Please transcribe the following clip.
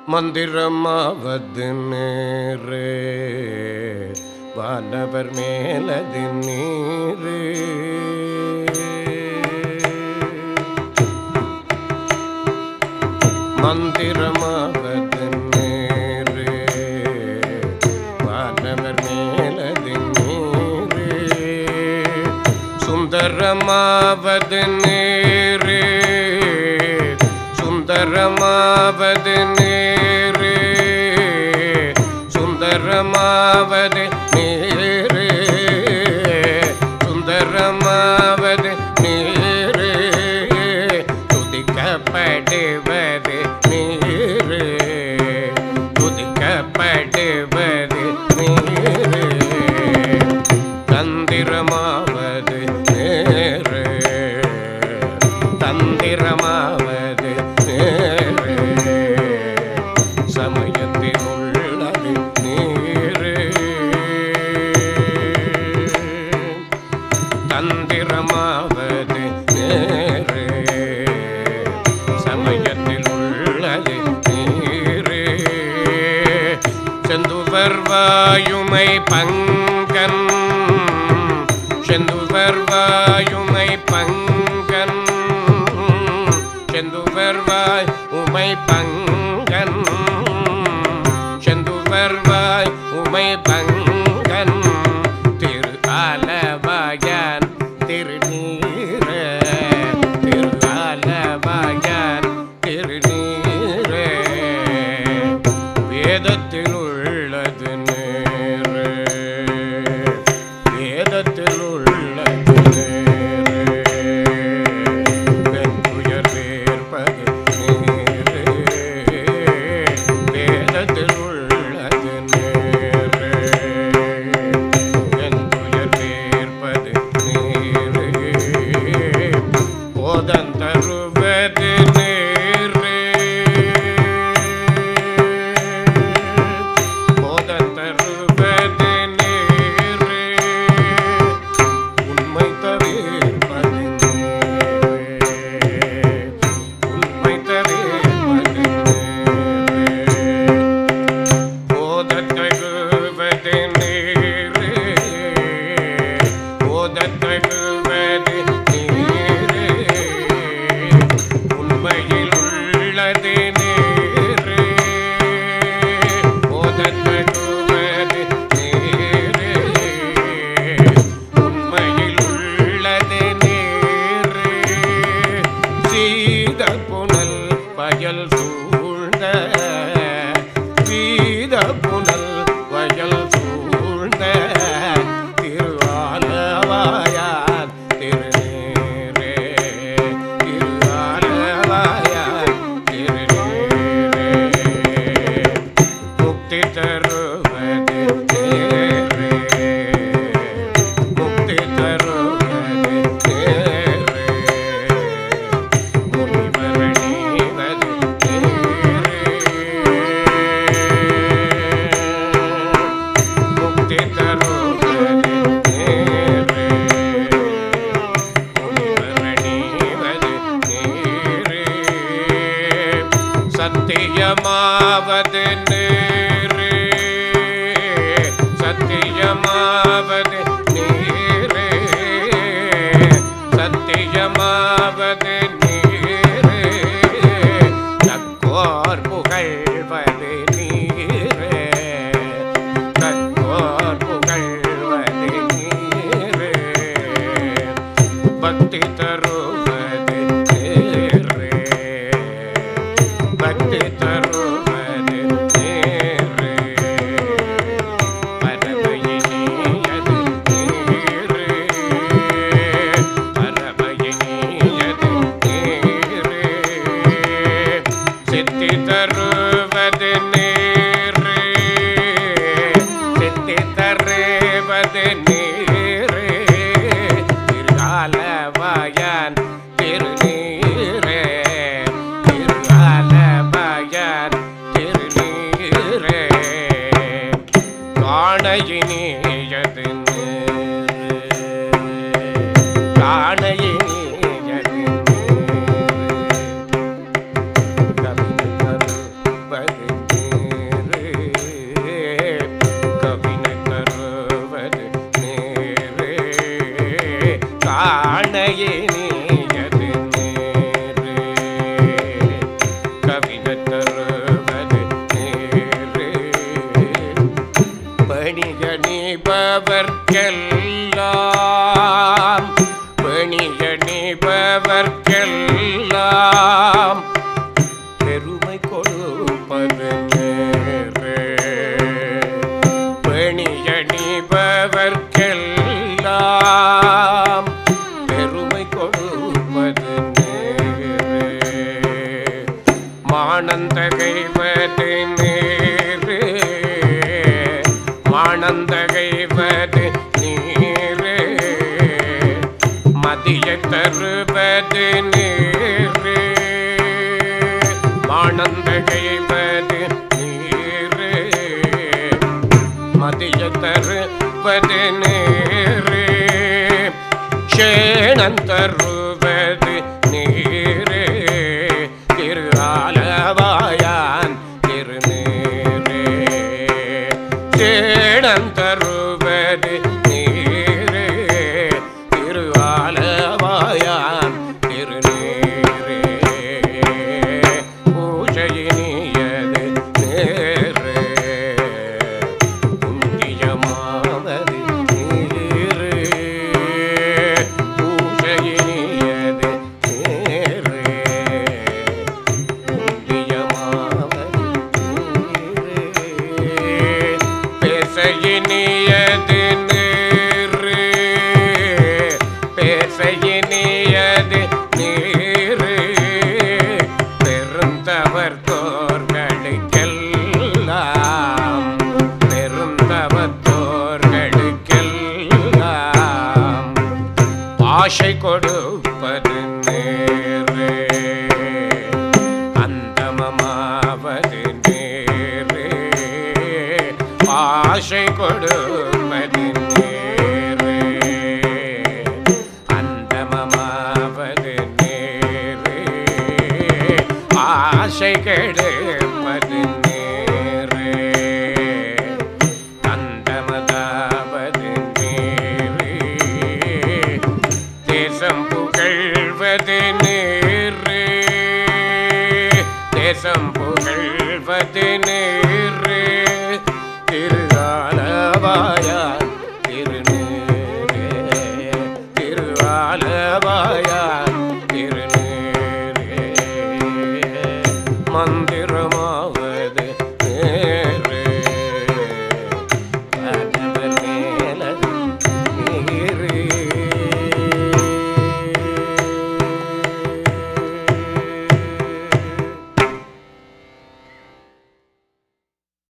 மந்திரமாவது நேரே வானவர் மேலது நீரே மந்திரமாவது நேரே வானவர் மேலது நீரே சுந்தரமாவது நேரே சுந்தரமாவது நேரே சுந்தரமாவது நேரே சுந்தரமாவது நேரே துதிக்கப்படுவது நீரே துதிக்கப்படுவது நீரே தந்திரமாவது நேரே தந்திரமாவது நேரே சமயத்தில் உள்ளது நீரே தந்திரமாவது நேரே சமயத்தில் உள்ளது நீரே செந்துவர் வாயுமை பங்கன் செந்துவர் வாயுமை பங்கன் செந்துவர் வாய் உமை பங்கன் செந்துவர் வாய் உமை பங்கன் திரு ஆலவாயான் திருநீர திரு ஆலவாயான் திருநீர வேதத்தில் உள்ளது நேரே வேதத்தில் உள்ளது நேரே வெண்துயர் வேர்ப்பது நேரே வேதத்தில் உள்ளது நேரே வெண்துயர் வேர்ப்பது நேரே போதந்தருவது நேரே போதந்தருவது நேரே உண்மை தவிர்ப்பது நேரே உண்மை தவிர்ப்பது நேரே போதத்தகுவது நேரே போதத்தகுவது நேரே உண்மையில் உள்ளது நேரே போதத்தகுவது நேரே உண்மையில் உள்ளது நேரே சீத புனல் வயல் சூழ்ந்த சீத புனல் வயல் சூழ்ந்த திருவாலவாயான் திருநேரே திருவாலவாயான் திருநேரே முக்தி தருவது நேரே முக்தி தருவது நேரே முனிவரணிவது நேரே முக்தி தருவது நேரே முனிவரணிவது நேரே சத்தியமாவது நேரே சத்தியமாவது நேரே சத்தியமாவது நேரே தக்கோர் புகழ்வது நீரே தக்கோர் புகழ்வது நீரே பக்தி தருவது நேரே பக்தி தருவது நேரே பரமையினியது மானந்தகைவது நீரு மானந்தகைவது நீரு மதிய தருவது நீரு மானந்தகைவது நீரு மதிய தருவது நீரு சேணந்தருவது நீரு திரு ஆலவாயான் திருநீரே சேணந்தருவது நீரு திரு ஆலவாயான் திருநீரே பூஜையினியது நேரு புண்ணியமாவது நீரு பூஜையினியது நேரு புண்ணியமாவது நீரு பேசையினியது நீரு பேசையினியது நீரு பெருந்தவர் தோர்களுக்கெல்லாம் பெருந்தவர் தோர்களுக்கெல்லாம் ஆசை கொடுப்பது நேரு அந்தமமாவது நேரு ஆசை கொடுப்பது நேரு அந்தமமாவது நேரு ஆசை கெடுப்பது நேரு அந்தமதாவது நேரு தேசம் புகழ்வது நேரு தேசம் புகழ்வது நேரு திருவாலவாயான் திருநீரே திருவாலவாயான் திருநீரே மந்திர